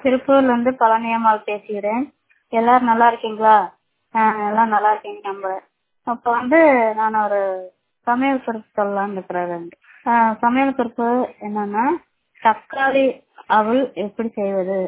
திருப்பூர்ல இருந்து பழனியம்மாள் பேசுகிறேன் எல்லாரும் நல்லா இருக்கீங்களா ஆஹ் எல்லாம் நல்லா இருக்கீங்க நம்ம அப்ப வந்து நான் ஒரு சமையல் குறிப்பு சொல்லலாம்னு இருக்கிறேன் ஆஹ் சமையல் குறிப்பு என்னன்னா தக்காளி அவல் எப்படி செய்வது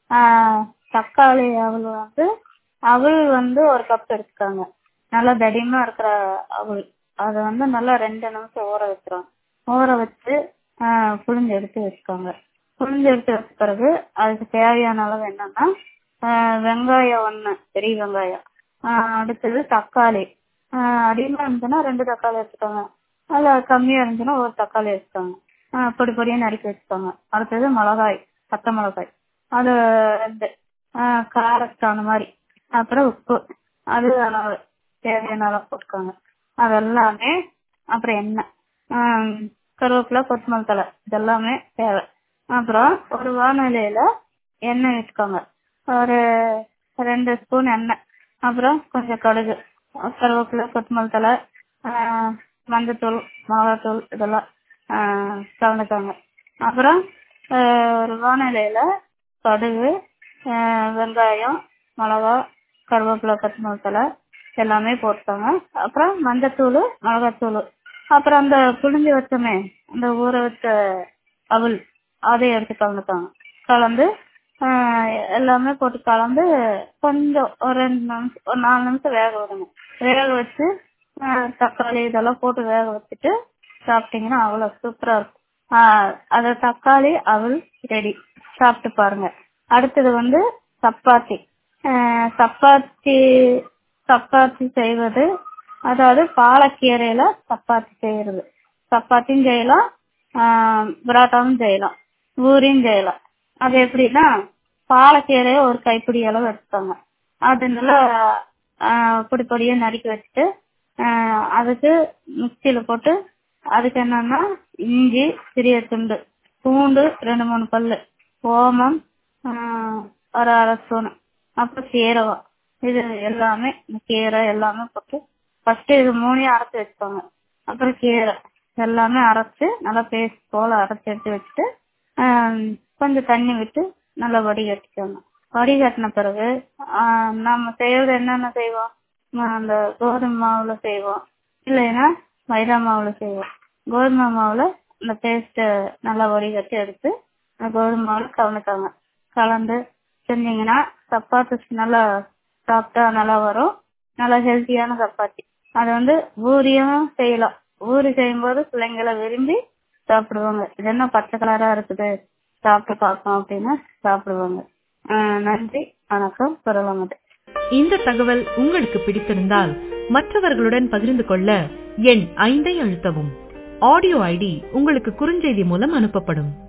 ஆஹ் தக்காளி அவல் வந்து அவல் வந்து ஒரு கப் எடுத்துக்கோங்க நல்லா தடிமா இருக்கிற அவல் அதை வந்து நல்லா ரெண்டு நிமிஷம் ஊற வச்சிரும் ஊற வச்சு ஆஹ் புழிஞ்சு எடுத்து வச்சுக்கோங்க புழிஞ்சு எடுத்து வச்ச பிறகு அதுக்கு தேவையான அளவு என்னன்னா ஆஹ் வெங்காயம் ஒண்ணு பெரிய வெங்காயம் ஆஹ் அடுத்தது தக்காளி ஆஹ் அதிகமா இருந்துச்சுன்னா ரெண்டு தக்காளி எடுத்துக்கோங்க அதுல கம்மியா இருந்துச்சுன்னா ஒரு தக்காளி எடுத்துக்கோங்க ஆஹ் பொடி பொடியா நறுக்கி வச்சுக்கோங்க அடுத்தது மிளகாய் பச்சை மிளகாய் அது ரெண்டு ஆஹ் காரத்துக்கு மாதிரி அப்புறம் உப்பு அது அளவு தேவையான அளவு போட்டுக்கோங்க அது எல்லாமே அப்புறம் எண்ணெய் ஆஹ் கருவேப்பிலை கொத்தமல்லி தழை இதெல்லாமே தேவை அப்புறம் ஒரு வானிலையில எண்ணெய் விட்டுக்கோங்க ஒரு ரெண்டு ஸ்பூன் எண்ணெய் அப்புறம் கொஞ்சம் கடுகு கருவேப்பிலை கொத்தமல்லி தழை ஆஹ் மஞ்சத்தூள் மிளகாத்தூள் இதெல்லாம் ஆஹ் கலந்துக்கோங்க அப்புறம் ஆஹ் ஒரு வானிலையில கடுகு ஆஹ் வெங்காயம் மிளகா கருவேப்பிலை கொத்தமல்லி தழை எல்லாமே போட்டுக்கோங்க அப்புறம் மஞ்சத்தூள் மிளகாத்தூள் அப்புறம் அந்த புளிஞ்சு வச்சோமே அந்த ஊற வச்ச அவல் அதை எடுத்து கலந்துக்கோங்க கலந்து ஆஹ் எல்லாமே போட்டு கலந்து கொஞ்சம் ஒரு ரெண்டு நிமிஷம் ஒரு நாலு நிமிஷம் வேக விடுங்க வேக வச்சு ஆஹ் தக்காளி இதெல்லாம் போட்டு வேக வச்சுட்டு சாப்பிட்டீங்கன்னா அவ்வளவு சூப்பரா இருக்கும் ஆஹ் அது தக்காளி அவல் ரெடி சாப்பிட்டு பாருங்க அடுத்தது வந்து சப்பாத்தி ஆஹ் சப்பாத்தி சப்பாத்தி செய்வது அதாவது பாலக்கீரையில சப்பாத்தி செய்யறது சப்பாத்தியும் செய்யலாம் ஆஹ் பரோட்டாவும் செய்யலாம் பூரியும் செய்யலாம் அது எப்படின்னா பாலக்கீரைய ஒரு கைப்பிடி அளவு எடுத்துக்கோங்க அது நல்லா ஆஹ் பொடி பொடியா நறுக்கி வச்சுட்டு ஆஹ் அதுக்கு மிக்சியில போட்டு அதுக்கு என்னன்னா இஞ்சி சிறிய துண்டு பூண்டு ரெண்டு மூணு பல்லு ஓமம் ஆஹ் ஒரு அரை ஸ்பூன் அப்புறம் சீரகம் இது எல்லாமே கீரை எல்லாமே போட்டு ஃபர்ஸ்ட் இது மூணையும் அரைச்சு வச்சுக்கோங்க அப்புறம் கீரை எல்லாமே அரைச்சு நல்லா பேஸ்ட் போல அரைச்சு எடுத்து வச்சுட்டு ஆஹ் கொஞ்சம் தண்ணி விட்டு நல்லா வடிகட்டிக்கோங்க வடிகட்டின பிறகு ஆஹ் நம்ம செய்யறது என்னென்ன செய்வோம் ஆஹ் அந்த கோதுமை மாவுல செய்வோம் இல்லைன்னா மைதா மாவுல செய்வோம் கோதுமை மாவுல இந்த பேஸ்ட நல்லா வடிகட்டி எடுத்து அந்த கோதுமை மாவுல கலந்துக்கோங்க கலந்து செஞ்சீங்கன்னா சப்பாத்தி நல்லா சாப்பிட்டா நல்லா வரும் நல்லா ஹெல்த்தியான சப்பாத்தி அது வந்து பூரியும் செய்யலாம் பூரி செய்யும்போது பிள்ளைங்களை விரும்பி சாப்பிடுவாங்க இது என்ன பச்சை கலரா இருக்குது சாப்பிட்டு பார்ப்போம் அப்படின்னா சாப்பிடுவாங்க ஆஹ் நன்றி வணக்கம் பரவாயில்ல இந்த தகவல் உங்களுக்கு பிடித்திருந்தால் மற்றவர்களுடன் பகிர்ந்து கொள்ள எண் ஐந்தை அழுத்தவும் ஆடியோ ஐடி உங்களுக்கு குறுஞ்செய்தி மூலம் அனுப்பப்படும்